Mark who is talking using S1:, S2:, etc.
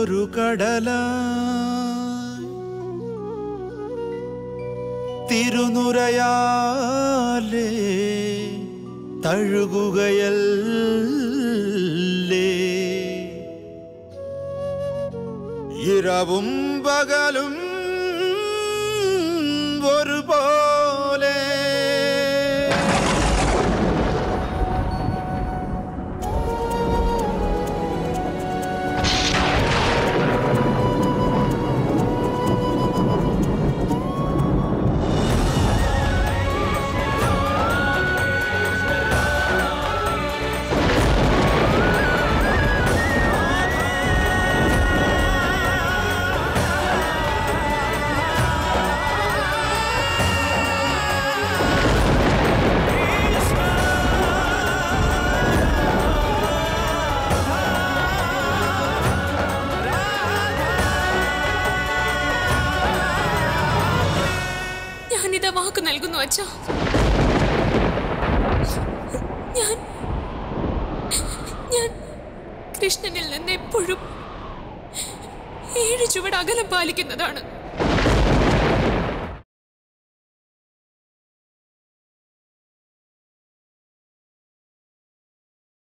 S1: ഒരു കടല തിരുനുരയാലേ തഴുകുകയല്ലേ ഇരവും പകലും ഒരുപോലെ
S2: ഞാനിതാ വാക്ക് നൽകുന്നു അച്ഛ ഞാൻ ഞാൻ കൃഷ്ണനിൽ നിന്ന് എപ്പോഴും ഏഴ് ചുവട് അകലം പാലിക്കുന്നതാണ്